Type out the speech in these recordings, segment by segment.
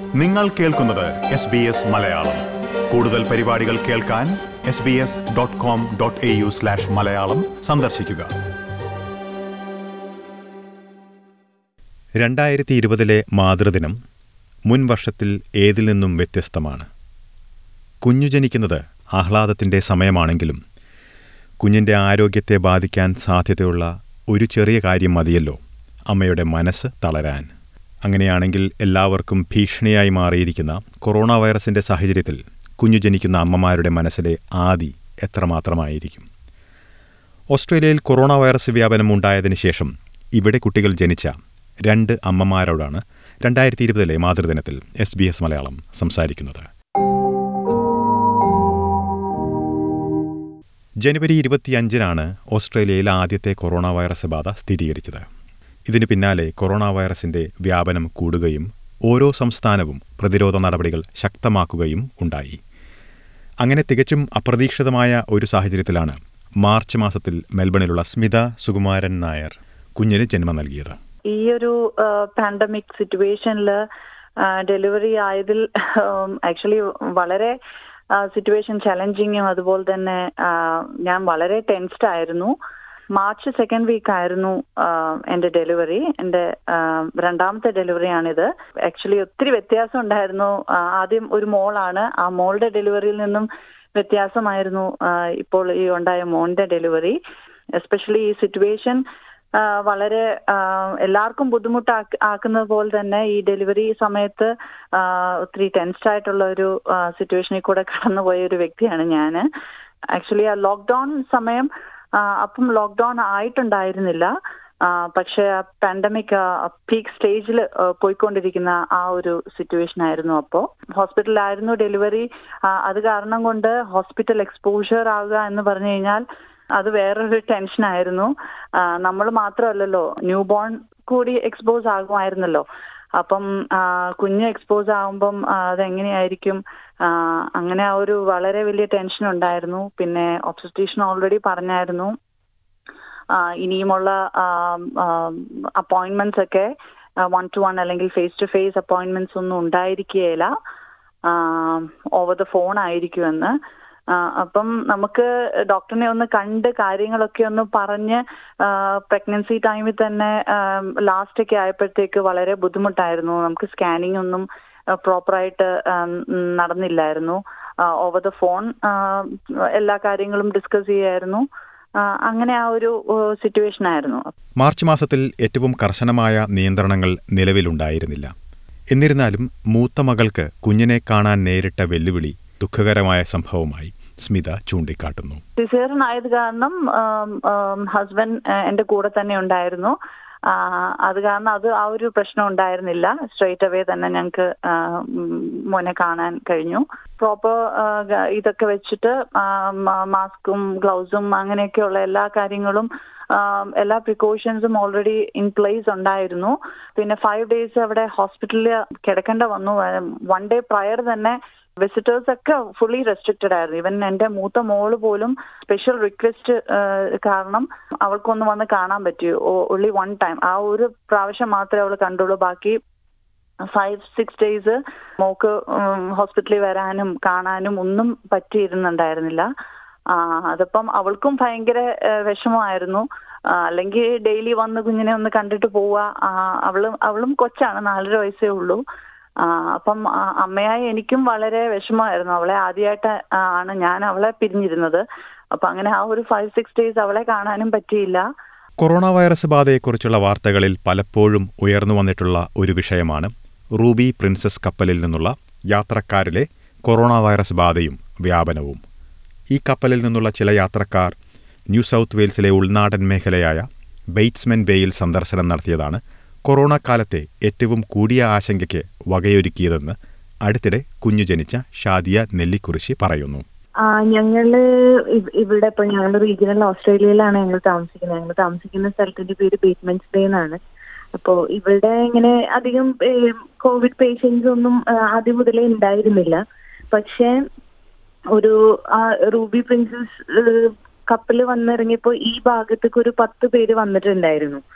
നിങ്ങൾ കേൾക്കുന്നത് S B S Malayalam കൂടുതൽ പരിപാടികൾ കേൾക്കാൻ S B S dot com dot A U slash Malayalam സന്ദർശിക്കുക രണ്ടായിരത്തി ഇരുപതിലെ മാതൃദിനം മുൻ വർഷത്തിൽ ഏതിൽ നിന്നും വ്യത്യസ്തമാണ് കുഞ്ഞു ജനിക്കുന്നത് ആഹ്ലാദത്തിൻ്റെ സമയമാണെങ്കിലും കുഞ്ഞിൻ്റെ ആരോഗ്യത്തെ ബാധിക്കാൻ സാധ്യതയുള്ള ഒരു ചെറിയ കാര്യം മതിയല്ലോ അമ്മയുടെ മനസ്സ് തളരാൻ അങ്ങനെയാണെങ്കിൽ എല്ലാവർക്കും ഭീഷണിയായി മാറിയിരിക്കുന്ന കൊറോണ വൈറസിൻ്റെ സാഹചര്യത്തിൽ കുഞ്ഞു ജനിക്കുന്ന അമ്മമാരുടെ മനസ്സിലെ ആദി എത്രമാത്രമായിരിക്കും ഓസ്ട്രേലിയയിൽ കൊറോണ വൈറസ് വ്യാപനം ഉണ്ടായതിനു ശേഷം ഇവിടെ കുട്ടികൾ ജനിച്ച രണ്ട് അമ്മമാരോടാണ് രണ്ടായിരത്തി ഇരുപതിലെ മാതൃദിനത്തിൽ എസ് ബി എസ് മലയാളം സംസാരിക്കുന്നത് ജനുവരി ഇരുപത്തിയഞ്ചിനാണ് ഓസ്ട്രേലിയയിൽ ആദ്യത്തെ കൊറോണ വൈറസ് ബാധ സ്ഥിരീകരിച്ചത് ഇതിനു പിന്നാലെ കൊറോണ വൈറസിന്റെ വ്യാപനം കൂടുകയും ഓരോ സംസ്ഥാനവും പ്രതിരോധ നടപടികൾ ശക്തമാക്കുകയും ഉണ്ടായി അങ്ങനെ തികച്ചും അപ്രതീക്ഷിതമായ ഒരു സാഹചര്യത്തിലാണ് മാർച്ച് മാസത്തിൽ മെൽബണിലുള്ള സ്മിത സുകുമാരൻ നായർ കുഞ്ഞിന് ജന്മം നൽകിയത് ഈ ഒരു പാൻഡമിക് സിറ്റുവേഷനിൽ ഡെലിവറി ആയതിൽ ആക്ച്വലി വളരെ സിറ്റുവേഷൻ ചലഞ്ചിങ്ങും അതുപോലെ തന്നെ ഞാൻ വളരെ ടെൻസ്ഡ് ആയിരുന്നു മാർച്ച് സെക്കൻഡ് വീക്ക് ആയിരുന്നു എൻ്റെ ഡെലിവറി എൻ്റെ രണ്ടാമത്തെ ഡെലിവറിയാണിത് ആക്ച്വലി ഒത്തിരി വ്യത്യാസം ഉണ്ടായിരുന്നു ആദ്യം ഒരു മോളാണ് ആ മോളുടെ ഡെലിവറിയിൽ നിന്നും വ്യത്യാസമായിരുന്നു ഇപ്പോൾ ഈ ഉണ്ടായ മോന്റെ ഡെലിവറി എസ്പെഷ്യലി ഈ സിറ്റുവേഷൻ വളരെ എല്ലാവർക്കും ബുദ്ധിമുട്ടാക്കി ആക്കുന്നത് പോലെ തന്നെ ഈ ഡെലിവറി സമയത്ത് ഒത്തിരി ടെൻസ്ഡ് ആയിട്ടുള്ള ഒരു സിറ്റുവേഷനിൽ കൂടെ കടന്നുപോയ ഒരു വ്യക്തിയാണ് ഞാൻ ആക്ച്വലി ആ ലോക്ക്ഡൌൺ സമയം അപ്പം ലോക്ക്ഡൌൺ ആയിട്ടുണ്ടായിരുന്നില്ല പക്ഷേ പാൻഡമിക് പീക്ക് സ്റ്റേജിൽ പോയിക്കൊണ്ടിരിക്കുന്ന ആ ഒരു സിറ്റുവേഷൻ ആയിരുന്നു അപ്പോൾ ഹോസ്പിറ്റലിലായിരുന്നു ഡെലിവറി അത് കാരണം കൊണ്ട് ഹോസ്പിറ്റൽ എക്സ്പോഷർ ആവുക എന്ന് പറഞ്ഞു കഴിഞ്ഞാൽ അത് വേറൊരു ടെൻഷനായിരുന്നു നമ്മൾ മാത്രമല്ലല്ലോ ന്യൂ ബോൺ കൂടി എക്സ്പോസ് ആകുമായിരുന്നല്ലോ അപ്പം കുഞ്ഞ് എക്സ്പോസ് ആകുമ്പം അതെങ്ങനെയായിരിക്കും അങ്ങനെ ആ ഒരു വളരെ വലിയ ടെൻഷൻ ഉണ്ടായിരുന്നു പിന്നെ ഒബ്സസ്റ്റീഷൻ ഓൾറെഡി പറഞ്ഞായിരുന്നു ഇനിയുമുള്ള അപ്പോയിന്റ്മെന്റ്സ് ഒക്കെ വൺ ടു വൺ അല്ലെങ്കിൽ ഫേസ് ടു ഫേസ് അപ്പോയിന്റ്മെന്റ്സ് ഒന്നും ഉണ്ടായിരിക്കുകയില്ല ഓവർ ദ ഫോൺ ആയിരിക്കുമെന്ന് അപ്പം നമുക്ക് ഡോക്ടറിനെ ഒന്ന് കണ്ട് കാര്യങ്ങളൊക്കെ ഒന്ന് പറഞ്ഞ് പ്രഗ്നൻസി ടൈമിൽ തന്നെ ലാസ്റ്റ് ഒക്കെ ആയപ്പോഴത്തേക്ക് വളരെ ബുദ്ധിമുട്ടായിരുന്നു നമുക്ക് സ്കാനിങ് ഒന്നും പ്രോപ്പറായിട്ട് നടന്നില്ലായിരുന്നു ഓവർ ദ ഫോൺ എല്ലാ കാര്യങ്ങളും ഡിസ്കസ് ചെയ്യായിരുന്നു അങ്ങനെ ആ ഒരു സിറ്റുവേഷൻ ആയിരുന്നു മാർച്ച് മാസത്തിൽ ഏറ്റവും കർശനമായ നിയന്ത്രണങ്ങൾ നിലവിലുണ്ടായിരുന്നില്ല എന്നിരുന്നാലും മൂത്ത മകൾക്ക് കുഞ്ഞിനെ കാണാൻ നേരിട്ട വെല്ലുവിളി ദുഃഖകരമായ സംഭവമായി സ്മിത ചൂണ്ടിക്കാട്ടുന്നു സിസേറിയൻ ആയത് കാരണം ഹസ്ബൻഡ് എന്റെ കൂടെ തന്നെ ഉണ്ടായിരുന്നു അത് കാരണം അത് ആ ഒരു പ്രശ്നം ഉണ്ടായിരുന്നില്ല സ്ട്രേറ്റ് അവേ തന്നെ ഞങ്ങൾക്ക് മോനെ കാണാൻ കഴിഞ്ഞു പ്രോപ്പർ ഇതൊക്കെ വെച്ചിട്ട് മാസ്കും ഗ്ലൗസും അങ്ങനെയൊക്കെയുള്ള എല്ലാ കാര്യങ്ങളും എല്ലാ പ്രിക്കോഷൻസും ഓൾറെഡി ഇൻ പ്ലേസ് ഉണ്ടായിരുന്നു പിന്നെ ഫൈവ് ഡേയ്സ് അവിടെ ഹോസ്പിറ്റലിൽ കിടക്കേണ്ട വന്നു വൺ ഡേ പ്രയർ തന്നെ വിസിറ്റേഴ്സ് ഒക്കെ ഫുള്ളി റെസ്ട്രിക്റ്റഡ് ആയിരുന്നു ഇവൻ എൻ്റെ മൂത്ത മോള് പോലും സ്പെഷ്യൽ റിക്വസ്റ്റ് കാരണം അവൾക്കൊന്ന് വന്ന് കാണാൻ പറ്റി ഓൺലി വൺ ടൈം ആ ഒരു പ്രാവശ്യം മാത്രമേ അവൾ കണ്ടുള്ളൂ ബാക്കി ഫൈവ് സിക്സ് ഡേയ്സ് മോക്ക് ഹോസ്പിറ്റലിൽ വരാനും കാണാനും ഒന്നും പറ്റിയിരുന്നുണ്ടായിരുന്നില്ല അതിപ്പം അവൾക്കും ഭയങ്കര വിഷമമായിരുന്നു അല്ലെങ്കിൽ ഡെയിലി വന്ന് കുഞ്ഞിനെ ഒന്ന് കണ്ടിട്ട് പോവുക അവളും അവളും കൊച്ചാണ് നാലര വയസ്സേ ഉള്ളൂ അപ്പം അമ്മയായി എനിക്കും വളരെ വിഷമമായിരുന്നു അവളെ ആദ്യമായിട്ട് ആണ് ഞാൻ അവളെ പിരിഞ്ഞിരുന്നത് അപ്പൊ അങ്ങനെ ആ ഒരു ഫൈവ് സിക്സ് ഡേയ്സ് അവളെ കാണാനും പറ്റിയില്ല കൊറോണ വൈറസ് ബാധയെക്കുറിച്ചുള്ള വാർത്തകളിൽ പലപ്പോഴും ഉയർന്നു വന്നിട്ടുള്ള ഒരു വിഷയമാണ് റൂബി പ്രിൻസസ് കപ്പലിൽ നിന്നുള്ള യാത്രക്കാരിലെ കൊറോണ വൈറസ് ബാധയും വ്യാപനവും ഈ കപ്പലിൽ നിന്നുള്ള ചില യാത്രക്കാർ ന്യൂ സൗത്ത് വെയിൽസിലെ ഉൾനാടൻ മേഖലയായ ബെയ്റ്റ്സ്മെൻ ബേയിൽ സന്ദർശനം നടത്തിയതാണ് കൊറോണ കാലത്തെ ഏറ്റവും കൂടിയ ആശങ്കയ്ക്ക് വകയൊരുക്കിയതെന്ന് അടുത്തിടെ കുഞ്ഞു ജനിച്ച ഷാദിയ നെല്ലിക്കുറിശി പറയുന്നു ഞങ്ങള് ഇവിടെ ഇപ്പൊ ഞങ്ങൾ റീജിയണൽ ഓസ്ട്രേലിയയിലാണ് ഞങ്ങൾ താമസിക്കുന്നത് ഞങ്ങൾ താമസിക്കുന്ന സ്ഥലത്തിന്റെ പേര് ബേറ്റ്മെന്റ്സ് ബേ എന്നാണ് അപ്പോ ഇവിടെ ഇങ്ങനെ അധികം കോവിഡ് പേഷ്യൻസ് ഒന്നും ആദ്യം മുതലേ ഉണ്ടായിരുന്നില്ല പക്ഷെ ഒരു റൂബി പ്രിൻസസ് കപ്പൽ വന്നിറങ്ങിയപ്പോ ഈ ഭാഗത്തേക്ക് ഒരു പത്ത് പേര് വന്നിട്ടുണ്ടായിരുന്നു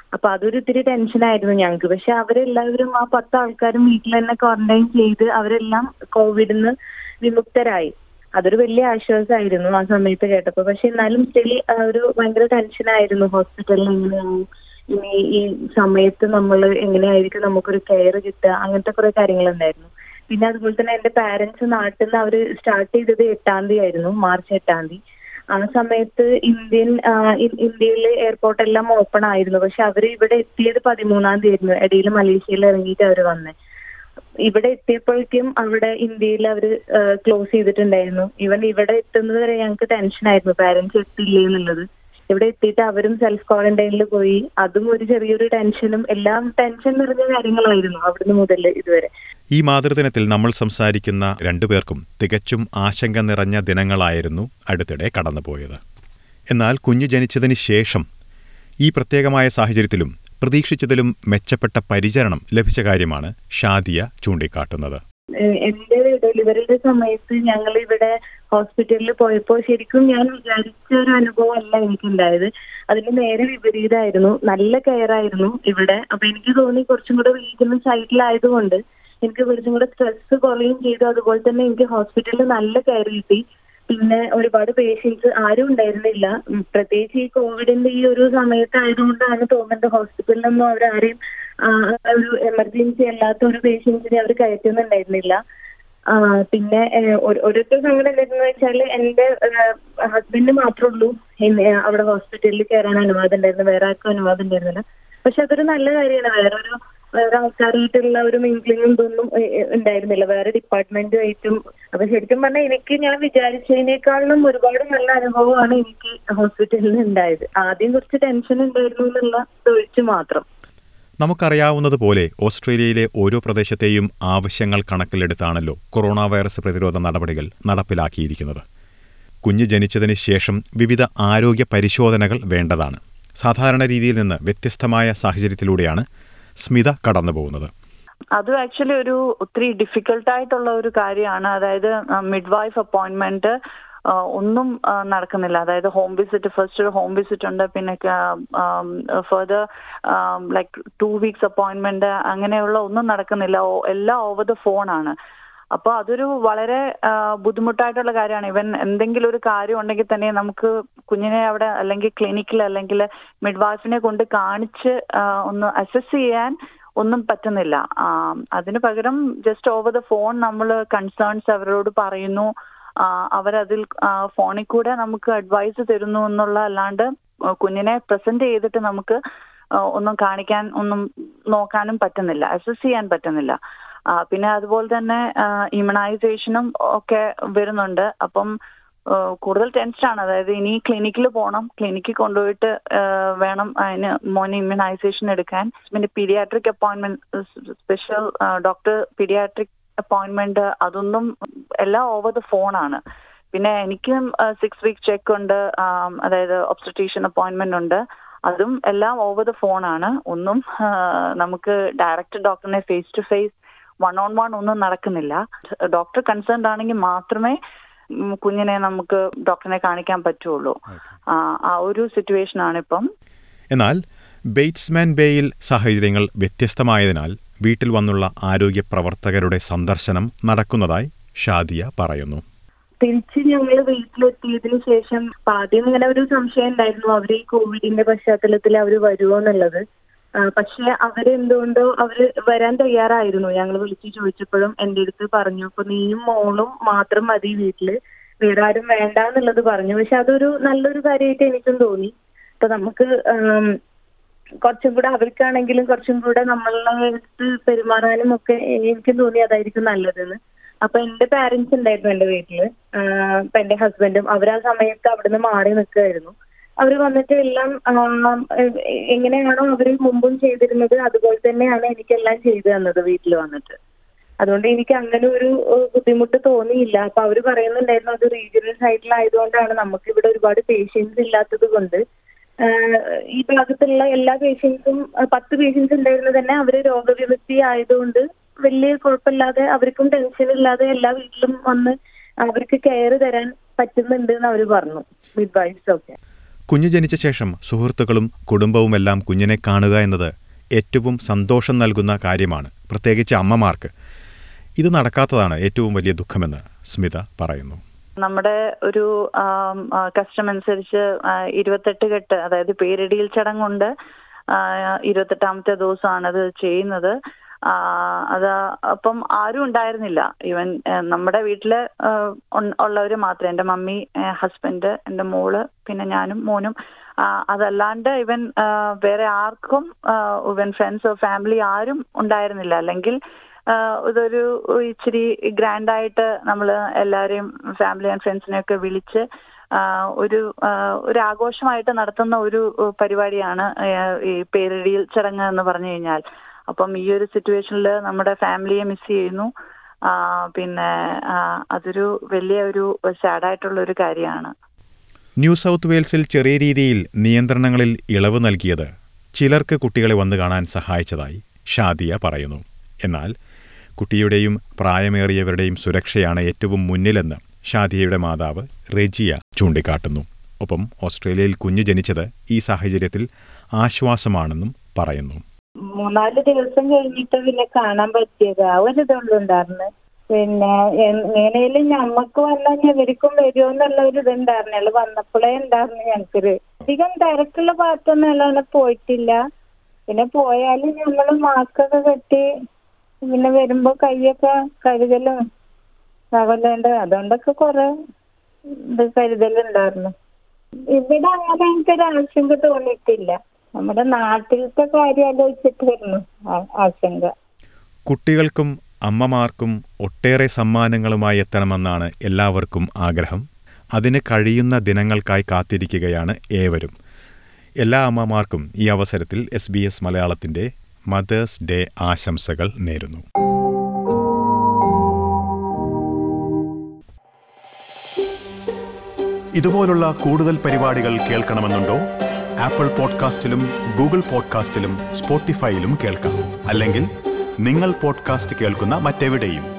അപ്പൊ അതൊരു ഇത്തിരി ടെൻഷനായിരുന്നു ഞങ്ങൾക്ക് പക്ഷെ അവരെല്ലാവരും ആ പത്ത് ആൾക്കാരും വീട്ടിൽ തന്നെ ക്വാറന്റൈൻ ചെയ്ത് അവരെല്ലാം കോവിഡിന്ന് വിമുക്തരായി അതൊരു വലിയ ആശ്വാസമായിരുന്നു ആ സമയത്ത് കേട്ടപ്പോൾ പക്ഷെ എന്നാലും സ്റ്റിൽ ഒരു ഭയങ്കര ടെൻഷനായിരുന്നു ഹോസ്പിറ്റലിൽ എങ്ങനെയാവും ഇനി ഈ സമയത്ത് നമ്മൾ എങ്ങനെയായിരിക്കും നമുക്കൊരു കെയർ കിട്ടുക അങ്ങനത്തെ കുറെ കാര്യങ്ങളുണ്ടായിരുന്നു പിന്നെ അതുപോലെ തന്നെ എന്റെ പാരന്റ്സ് നാട്ടിൽ നിന്ന് അവർ സ്റ്റാർട്ട് ചെയ്തത് എട്ടാം തീയതി ആയിരുന്നു മാർച്ച് എട്ടാം തീയതി ആ സമയത്ത് ഇന്ത്യൻ ഇന്ത്യയിൽ എയർപോർട്ട് എല്ലാം ഓപ്പൺ ആയിരുന്നു പക്ഷെ അവർ ഇവിടെ എത്തിയത് പതിമൂന്നാം തീയതി ആയിരുന്നു ഇടയിൽ മലേഷ്യയിൽ ഇറങ്ങിയിട്ട് അവർ വന്നേ ഇവിടെ എത്തിയപ്പോഴേക്കും അവിടെ ഇന്ത്യയിൽ അവർ ക്ലോസ് ചെയ്തിട്ടുണ്ടായിരുന്നു ഈവൻ ഇവിടെ എത്തുന്നത് വരെ ഞങ്ങൾക്ക് ടെൻഷനായിരുന്നു പാരന്റ്സ് എത്തില്ലേ എന്നുള്ളത് ഇവിടെ എത്തിയിട്ട് അവരും സെൽഫ് ക്വാറന്റൈനിൽ പോയി അതും ഒരു ചെറിയൊരു ടെൻഷനും എല്ലാം ടെൻഷൻ നിറഞ്ഞ കാര്യങ്ങളായിരുന്നു അവിടുന്ന് മുതൽ ഇതുവരെ ഈ മാതൃദിനത്തിൽ നമ്മൾ സംസാരിക്കുന്ന രണ്ടുപേർക്കും തികച്ചും ആശങ്ക നിറഞ്ഞ ദിനങ്ങളായിരുന്നു അടുത്തിടെ കടന്നുപോയത് എന്നാൽ കുഞ്ഞു ജനിച്ചതിന് ശേഷം ഈ പ്രത്യേകമായ സാഹചര്യത്തിലും പ്രതീക്ഷിച്ചതിലും മെച്ചപ്പെട്ട പരിചരണം ലഭിച്ച കാര്യമാണ് ഷാദിയ ചൂണ്ടിക്കാട്ടുന്നത് എന്റെ ഡെലിവറിയുടെ സമയത്ത് ഞങ്ങൾ ഇവിടെ ഹോസ്പിറ്റലിൽ പോയപ്പോൾ ശരിക്കും ഞാൻ വിചാരിച്ച ഒരു അനുഭവം അല്ല എനിക്കുണ്ടായത് അതിന് നേരെ വിപരീതമായിരുന്നു നല്ല കെയർ ആയിരുന്നു ഇവിടെ അപ്പൊ എനിക്ക് തോന്നി കുറച്ചും കൂടെ വീട്ടിൽ സൈഡിലായതുകൊണ്ട് എനിക്ക് കുറച്ചും കൂടെ സ്ട്രെസ് കുറയും ചെയ്തു അതുപോലെ തന്നെ എനിക്ക് ഹോസ്പിറ്റലിൽ നല്ല കെയർ കിട്ടി പിന്നെ ഒരുപാട് പേഷ്യൻസ് ആരും ഉണ്ടായിരുന്നില്ല പ്രത്യേകിച്ച് ഈ കോവിഡിന്റെ ഈ ഒരു സമയത്തായതുകൊണ്ടാണ് തോന്നുന്നത് ഹോസ്പിറ്റലിലൊന്നും അവരാരെയും ഒരു എമർജൻസി അല്ലാത്ത ഒരു പേഷ്യൻസിനെ അവർ കയറ്റുന്നുണ്ടായിരുന്നില്ല പിന്നെ ഓരോരുത്തർ സങ്കടം എന്തായിരുന്നു വെച്ചാൽ എന്റെ ഹസ്ബൻഡ് മാത്രമേ ഉള്ളൂ അവിടെ ഹോസ്പിറ്റലിൽ കയറാൻ അനുവാദം ഉണ്ടായിരുന്നു വേറെ ആർക്കും അനുവാദം ഉണ്ടായിരുന്നില്ല പക്ഷെ അതൊരു നല്ല കാര്യമാണ് വേറൊരു വേറെ ആൾക്കാരായിട്ടുള്ള ഒരു മിങ്കിളിങ്ങും ഇതൊന്നും ഉണ്ടായിരുന്നില്ല വേറെ ഡിപ്പാർട്ട്മെന്റുമായിട്ടും അപ്പൊ ശരിക്കും പറഞ്ഞാൽ എനിക്ക് ഞാൻ വിചാരിച്ചതിനേക്കാളും ഒരുപാട് നല്ല അനുഭവമാണ് എനിക്ക് ഹോസ്പിറ്റലിൽ ഉണ്ടായത് ആദ്യം കുറച്ച് ടെൻഷൻ ഉണ്ടായിരുന്നു എന്നുള്ള ഒഴിച്ച് മാത്രം നമുക്കറിയാവുന്നതുപോലെ ഓസ്ട്രേലിയയിലെ ഓരോ പ്രദേശത്തെയും ആവശ്യങ്ങൾ കണക്കിലെടുത്താണല്ലോ കൊറോണ വൈറസ് പ്രതിരോധ നടപടികൾ നടപ്പിലാക്കിയിരിക്കുന്നത് കുഞ്ഞ് ജനിച്ചതിന് ശേഷം വിവിധ ആരോഗ്യ പരിശോധനകൾ വേണ്ടതാണ് സാധാരണ രീതിയിൽ നിന്ന് വ്യത്യസ്തമായ സാഹചര്യത്തിലൂടെയാണ് സ്മിത കടന്നുപോകുന്നത് അതും ആക്ച്വലി ഒരു ഒത്തിരി ഡിഫിക്കൽട്ടായിട്ടുള്ള ഒരു കാര്യമാണ് അതായത് മിഡ് വൈഫ് അപ്പോയിന്റ്മെന്റ് ഒന്നും നടക്കുന്നില്ല അതായത് ഹോം വിസിറ്റ് ഫസ്റ്റ് ഒരു ഹോം വിസിറ്റ് ഉണ്ട് പിന്നെ further like two weeks appointment അങ്ങനെയുള്ള ഒന്നും നടക്കുന്നില്ല എല്ലാം ഓവർ ദ ഫോണാണ് അപ്പോൾ അതൊരു വളരെ ബുദ്ധിമുട്ടായിട്ടുള്ള കാര്യമാണ് ഇവൻ എന്തെങ്കിലും ഒരു കാര്യം ഉണ്ടെങ്കിൽ തന്നെ നമുക്ക് കുഞ്ഞിനെ അവിടെ അല്ലെങ്കിൽ ക്ലിനിക്കിൽ അല്ലെങ്കിൽ മിഡ് വൈഫിനെ കൊണ്ട് കാണിച്ച് ഒന്ന് അസസ് ചെയ്യാൻ ഒന്നും പറ്റുന്നില്ല അതിന് പകരം ജസ്റ്റ് ഓവർ ദ ഫോൺ നമ്മൾ കൺസേൺസ് അവരോട് പറയുന്നു അവരതിൽ ഫോണിൽ കൂടെ നമുക്ക് അഡ്വൈസ് തരുന്നു എന്നുള്ള അല്ലാണ്ട് കുഞ്ഞിനെ പ്രസന്റ് ചെയ്തിട്ട് നമുക്ക് ഒന്നും കാണിക്കാൻ ഒന്നും നോക്കാനും പറ്റുന്നില്ല അസസ് ചെയ്യാൻ പറ്റുന്നില്ല പിന്നെ അതുപോലെ തന്നെ ഇമ്യൂണൈസേഷനും ഒക്കെ വരുന്നുണ്ട് അപ്പം കൂടുതൽ ടെൻസ്ഡാണ് അതായത് ഇനി ക്ലിനിക്കിൽ പോകണം ക്ലിനിക്കിൽ കൊണ്ടുപോയിട്ട് വേണം അതിന് മോന് ഇമ്മ്യൂണൈസേഷൻ എടുക്കാൻ പിന്നെ paediatric appointment special doctor paediatric appointment അതൊന്നും എല്ലാം ഓവർ ദ ഫോണാണ് പിന്നെ എനിക്കും സിക്സ് വീക്ക് ചെക്ക് ഉണ്ട് അതായത് ഒബ്സ്ട്രീഷ്യൻ അപ്പോയിന്റ്മെന്റ് ഉണ്ട് അതും എല്ലാം ഓവർ ദ ഫോണാണ് ഒന്നും നമുക്ക് ഡയറക്റ്റ് ഡോക്ടറിനെ face to face one on one ഒന്നും നടക്കുന്നില്ല ഡോക്ടർ കൺസേൺഡ് ആണെങ്കിൽ മാത്രമേ കുഞ്ഞിനെ നമുക്ക് ഡോക്ടറിനെ കാണിക്കാൻ പറ്റുള്ളൂ ആ ഒരു സിറ്റുവേഷൻ ആണ് ഇപ്പം എന്നാൽ ബെയ്റ്റ്സ്മാൻ ബേയിൽ സാഹചര്യങ്ങൾ വ്യത്യസ്തമായതിനാൽ വീട്ടിൽ വന്നുള്ള ആരോഗ്യ പ്രവർത്തകരുടെ സന്ദർശനം നടക്കുന്നതായി ഷാദിയ പറയുന്നു തിരിച്ച് ഞങ്ങൾ വീട്ടിലെത്തിയതിനു ശേഷം ആദ്യം ഇങ്ങനെ ഒരു സംശയം ഉണ്ടായിരുന്നു അവർ ഈ കോവിഡിന്റെ പശ്ചാത്തലത്തിൽ അവർ വരുമോ എന്നുള്ളത് പക്ഷെ അവരെന്തുകൊണ്ടോ അവര് വരാൻ തയ്യാറായിരുന്നു ഞങ്ങൾ വിളിച്ചു ചോദിച്ചപ്പോഴും എന്റെ അടുത്ത് പറഞ്ഞു അപ്പൊ നീയും മോളും മാത്രം മതി വീട്ടില് വേറെ ആരും വേണ്ട എന്നുള്ളത് പറഞ്ഞു പക്ഷെ അതൊരു നല്ലൊരു കാര്യമായിട്ട് എനിക്കും തോന്നി അപ്പൊ നമുക്ക് കുറച്ചും കൂടെ അവർക്കാണെങ്കിലും കുറച്ചും കൂടെ നമ്മളുടെ അടുത്ത് പെരുമാറാനും ഒക്കെ എനിക്കും തോന്നി അതായിരിക്കും നല്ലതെന്ന് അപ്പൊ എന്റെ പാരന്റ്സ് ഉണ്ടായിരുന്നു എന്റെ വീട്ടില് ഇപ്പൊ എന്റെ ഹസ്ബൻഡും അവർ ആ സമയത്ത് അവിടുന്ന് മാറി നിൽക്കുമായിരുന്നു അവർ വന്നിട്ട് എല്ലാം എങ്ങനെയാണോ അവർ മുമ്പും ചെയ്തിരുന്നത് അതുപോലെ തന്നെയാണ് എനിക്കെല്ലാം ചെയ്തു തന്നത് വീട്ടിൽ വന്നിട്ട് അതുകൊണ്ട് എനിക്ക് അങ്ങനെ ഒരു ബുദ്ധിമുട്ട് തോന്നിയില്ല അപ്പൊ അവർ പറയുന്നുണ്ടായിരുന്നു അത് റീജിയണൽ സൈഡിലായതുകൊണ്ടാണ് നമുക്ക് ഇവിടെ ഒരുപാട് പേഷ്യൻസ് ഇല്ലാത്തത് കൊണ്ട് ഈ ഭാഗത്തുള്ള എല്ലാ പേഷ്യൻസും പത്ത് പേഷ്യൻസ് ഉണ്ടായിരുന്നത് തന്നെ അവര് രോഗവിമുക്തി ആയതുകൊണ്ട് വലിയ കുഴപ്പമില്ലാതെ അവർക്കും ടെൻഷൻ ഇല്ലാതെ എല്ലാ വീട്ടിലും വന്ന് അവർക്ക് കെയർ തരാൻ പറ്റുന്നുണ്ട് എന്ന് അവർ പറഞ്ഞു മിഡ് വൈഫ്സ് ഒക്കെ കുഞ്ഞു ജനിച്ച ശേഷം സുഹൃത്തുക്കളും കുടുംബവുമെല്ലാം കുഞ്ഞിനെ കാണുക എന്നത് ഏറ്റവും സന്തോഷം നൽകുന്ന കാര്യമാണ് പ്രത്യേകിച്ച് അമ്മമാർക്ക് ഇത് നടക്കാത്തതാണ് ഏറ്റവും വലിയ ദുഃഖമെന്ന് സ്മിത പറയുന്നു നമ്മുടെ ഒരു കസ്റ്റം അനുസരിച്ച് ആ, ഇരുപത്തെട്ട് കെട്ട് അതായത് പേരിടിയിൽ ചടങ്ങുണ്ട് ആ, ഇരുപത്തെട്ടാമത്തെ ദിവസമാണ് അത് ചെയ്യുന്നത് ആ, അത് അപ്പം ആരും ഉണ്ടായിരുന്നില്ല ഈവൻ നമ്മുടെ വീട്ടില് ഉള്ളവർ മാത്രം എൻ്റെ മമ്മി ഹസ്ബൻഡ് എൻ്റെ മോള് പിന്നെ ഞാനും മോനും ആ, അതല്ലാണ്ട് ഇവൻ ആ, വേറെ ആർക്കും ഇവൻ ഫ്രണ്ട്സോ ഫാമിലി ആരും ഉണ്ടായിരുന്നില്ല അല്ലെങ്കിൽ ആ, ഇതൊരു ഇച്ചിരി ഗ്രാൻഡ് ആയിട്ട് നമ്മൾ എല്ലാവരെയും ഫാമിലി ആൻഡ് ഫ്രണ്ട്സിനെയൊക്കെ വിളിച്ച് ആ, ഒരു ആ, ഒരു ആഘോഷമായിട്ട് നടത്തുന്ന ഒരു പരിപാടിയാണ് ആ, ഈ പേരിടിയിൽ ചടങ്ങ് എന്ന് പറഞ്ഞു കഴിഞ്ഞാൽ അപ്പം ഈ ഒരു സിറ്റുവേഷനിൽ നമ്മുടെ ഫാമിലിയെ മിസ് ചെയ്യുന്നു ആ, പിന്നെ ആ, അതൊരു വലിയ ഒരു സാഡായിട്ടുള്ള ഒരു കാര്യമാണ് ന്യൂ സൗത്ത് വെയിൽസിൽ ചെറിയ രീതിയിൽ നിയന്ത്രണങ്ങളിൽ ഇളവ് നൽകിയത് ചിലർക്ക് കുട്ടികളെ വന്നു കാണാൻ സഹായിച്ചതായി ഷാദിയ പറയുന്നു എന്നാൽ കുട്ടിയുടെയും പ്രായമേറിയവരുടെയും സുരക്ഷയാണ് ഏറ്റവും മുന്നിലെന്ന് ഷാദിയയുടെ മാതാവ് റെജിയ ചൂണ്ടിക്കാട്ടുന്നു ഒപ്പം ഓസ്ട്രേലിയയിൽ കുഞ്ഞു ജനിച്ചത് ഈ സാഹചര്യത്തിൽ ആശ്വാസമാണെന്നും പറയുന്നു മൂന്നാല് ദിവസം കഴിഞ്ഞിട്ട് പിന്നെ കാണാൻ പറ്റിയത് ആ ഒരു ഇതുള്ളുണ്ടായിരുന്നു പിന്നെ എ- എങ്ങനെയാലും ഞമ്മക്ക് വന്നാൽ ഇവർക്കും വരുമോ എന്നുള്ള ഒരു ഇതുണ്ടായിരുന്നു വന്നപ്പോഴേ ഉണ്ടായിരുന്നു ഞങ്ങൾക്കൊരു അധികം തിരക്കുള്ള ഭാഗത്തൊന്നും അല്ലാതെ പോയിട്ടില്ല പിന്നെ പോയാലും നമ്മള് മാസ്കൊക്കെ കെട്ടി പിന്നെ വരുമ്പോ കൈയൊക്കെ കരുതലും തകലേണ്ട അതുകൊണ്ടൊക്കെ കുറെ ഇത് കരുതലുണ്ടായിരുന്നു ഇവിടെ അങ്ങനെ എനിക്കൊരു ആശങ്ക തോന്നിയിട്ടില്ല നമ്മുടെ നാട്ടിലത്തെ കാര്യം ആലോചിച്ചിട്ടായിരുന്നു ആ- ആശങ്ക കുട്ടികൾക്കും അമ്മമാർക്കും ഒട്ടേറെ സമ്മാനങ്ങളുമായി എത്തണമെന്നാണ് എല്ലാവർക്കും ആഗ്രഹം അതിന് കഴിയുന്ന ദിനങ്ങൾക്കായി കാത്തിരിക്കുകയാണ് ഏവരും എല്ലാ അമ്മമാർക്കും ഈ അവസരത്തിൽ എസ് ബി എസ് മലയാളത്തിൻ്റെ മദേഴ്സ് ഡേ ആശംസകൾ നേരുന്നു ഇതുപോലുള്ള കൂടുതൽ പരിപാടികൾ കേൾക്കണമെന്നുണ്ടോ ആപ്പിൾ പോഡ്കാസ്റ്റിലും ഗൂഗിൾ പോഡ്കാസ്റ്റിലും സ്പോട്ടിഫൈയിലും കേൾക്കാം അല്ലെങ്കിൽ നിങ്ങൾ പോഡ്കാസ്റ്റ് കേൾക്കുന്ന മറ്റെവിടെയും